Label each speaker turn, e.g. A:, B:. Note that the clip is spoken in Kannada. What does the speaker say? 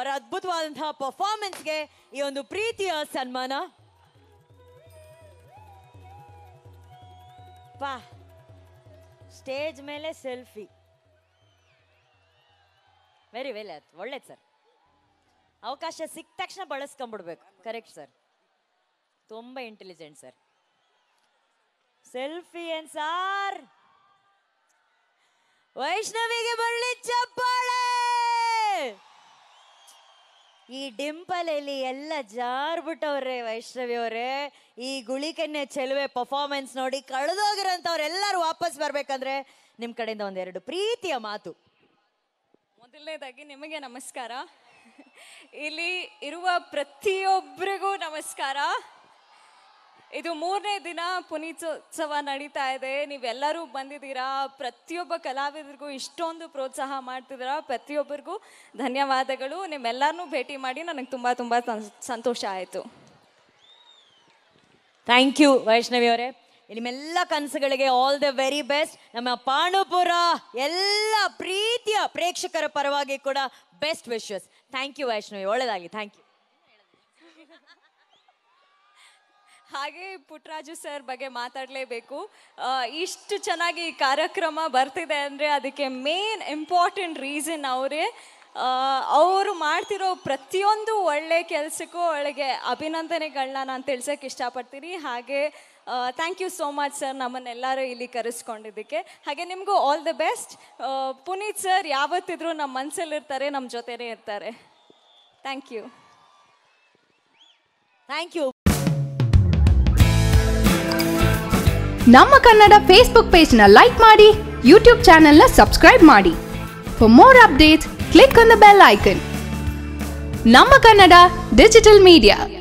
A: ಅವರ ಅದ್ಭುತವಾದಂತಹ ಪರ್ಫಾರ್ಮೆನ್ಸ್ಗೆ ಈ ಒಂದು ಪ್ರೀತಿಯ ಸನ್ಮಾನ ಪಾ ಸ್ಟೇಜ್ ಮೇಲೆ ಸೆಲ್ಫಿ ವೆರಿ ವೆಲ್ ಆಯ್ತು ಒಳ್ಳೇದು ಸರ್ ಅವಕಾಶ ಸಿಕ್ಕ ತಕ್ಷಣ ಬಳಸ್ಕೊಂಡ್ಬಿಡ್ಬೇಕು ಕರೆಕ್ಟ್ ಸರ್ ತುಂಬ ಇಂಟೆಲಿಜೆಂಟ್ ಸರ್ ಸೆಲ್ಫಿ ಏನ್ ಸಾರ್ ವೈಷ್ಣವಿಗೆ ಬರಲಿ ಚಪ್ಪಾಳೆ ಈ ಡಿಂಪಲ್ ಅಲ್ಲಿ ಎಲ್ಲ ಜಾರ್ಬಿಟ್ಟವ್ರೆ ವೈಷ್ಣವಿ ಅವರೇ ಈ ಗುಳಿಕೆನ್ನೆ ಚೆಲುವೆ ಪರ್ಫಾರ್ಮೆನ್ಸ್ ನೋಡಿ ಕಳೆದೋಗಿರೋಂಥವ್ರೆಲ್ಲರೂ ವಾಪಸ್ ಬರ್ಬೇಕಂದ್ರೆ ನಿಮ್ ಕಡೆಯಿಂದ ಒಂದೆರಡು ಪ್ರೀತಿಯ ಮಾತು
B: ಮೊದಲನೇದಾಗಿ ನಿಮಗೆ ನಮಸ್ಕಾರ ಇಲ್ಲಿ ಇರುವ ಪ್ರತಿಯೊಬ್ಬರಿಗೂ ನಮಸ್ಕಾರ ಇದು ಮೂರನೇ ದಿನ ಪುನೀತೋತ್ಸವ ನಡೀತಾ ಇದೆ ನೀವೆಲ್ಲರೂ ಬಂದಿದ್ದೀರಾ ಪ್ರತಿಯೊಬ್ಬ ಕಲಾವಿದರಿಗೂ ಇಷ್ಟೊಂದು ಪ್ರೋತ್ಸಾಹ ಮಾಡ್ತಿದ್ದೀರಾ ಪ್ರತಿಯೊಬ್ಬರಿಗೂ ಧನ್ಯವಾದಗಳು ನಿಮ್ಮೆಲ್ಲರನ್ನೂ ಭೇಟಿ ಮಾಡಿ ನನಗೆ ತುಂಬ ತುಂಬ ಸಂತೋಷ ಆಯಿತು
A: ಥ್ಯಾಂಕ್ ಯು ವೈಷ್ಣವಿ ಅವರೇ ನಿಮ್ಮೆಲ್ಲ ಕನಸುಗಳಿಗೆ ಆಲ್ ದ ವೆರಿ ಬೆಸ್ಟ್ ನಮ್ಮ ಪಾಂಡುಪುರ ಎಲ್ಲ ಪ್ರೀತಿಯ ಪ್ರೇಕ್ಷಕರ ಪರವಾಗಿ ಕೂಡ best wishes thank you Vaishnavi ಒಳ್ಳೆದಾಗಿ ಥ್ಯಾಂಕ್ ಯು
B: ಹಾಗೆ ಪುಟ್ಟರಾಜು ಸರ್ ಬಗ್ಗೆ ಮಾತಾಡಲೇಬೇಕು ಇಷ್ಟು ಚೆನ್ನಾಗಿ ಈ ಕಾರ್ಯಕ್ರಮ ಬರ್ತಿದೆ ಅಂದರೆ ಅದಕ್ಕೆ ಮೇನ್ ಇಂಪಾರ್ಟೆಂಟ್ ರೀಸನ್ ಅವರೇ ಅವರು ಮಾಡ್ತಿರೋ ಪ್ರತಿಯೊಂದು ಒಳ್ಳೆ ಕೆಲಸಕ್ಕೂ ಅವಳಿಗೆ ಅಭಿನಂದನೆಗಳನ್ನ ನಾನು ತಿಳ್ಸೋಕೆ ಇಷ್ಟಪಡ್ತೀನಿ ಹಾಗೆ thank you so much sir ನಮ್ಮನ್ನೆಲ್ಲರೂ ಇಲ್ಲಿ ಕರೆಸ್ಕೊಂಡಿದ್ದಕ್ಕೆ ಹಾಗೆ ನಿಮಗೂ all the best Puneeth sir ಯಾವತ್ತಿದ್ರೂ ನಮ್ಮ ಮನಸ್ಸಲ್ಲಿರ್ತಾರೆ ನಮ್ಮ ಜೊತೆನೇ ಇರ್ತಾರೆ ಥ್ಯಾಂಕ್ ಯು
A: ಥ್ಯಾಂಕ್ ಯು
C: ನಮ್ಮ ಕನ್ನಡ ಫೇಸ್ಬುಕ್ ಪೇಜ್ನ ಲೈಕ್ ಮಾಡಿ ಯೂಟ್ಯೂಬ್ ಚಾನೆಲ್ನ ಸಬ್ಸ್ಕ್ರೈಬ್ ಮಾಡಿ for more updates click on the bell icon ನಮ್ಮ ಕನ್ನಡ ಡಿಜಿಟಲ್ ಮೀಡಿಯಾ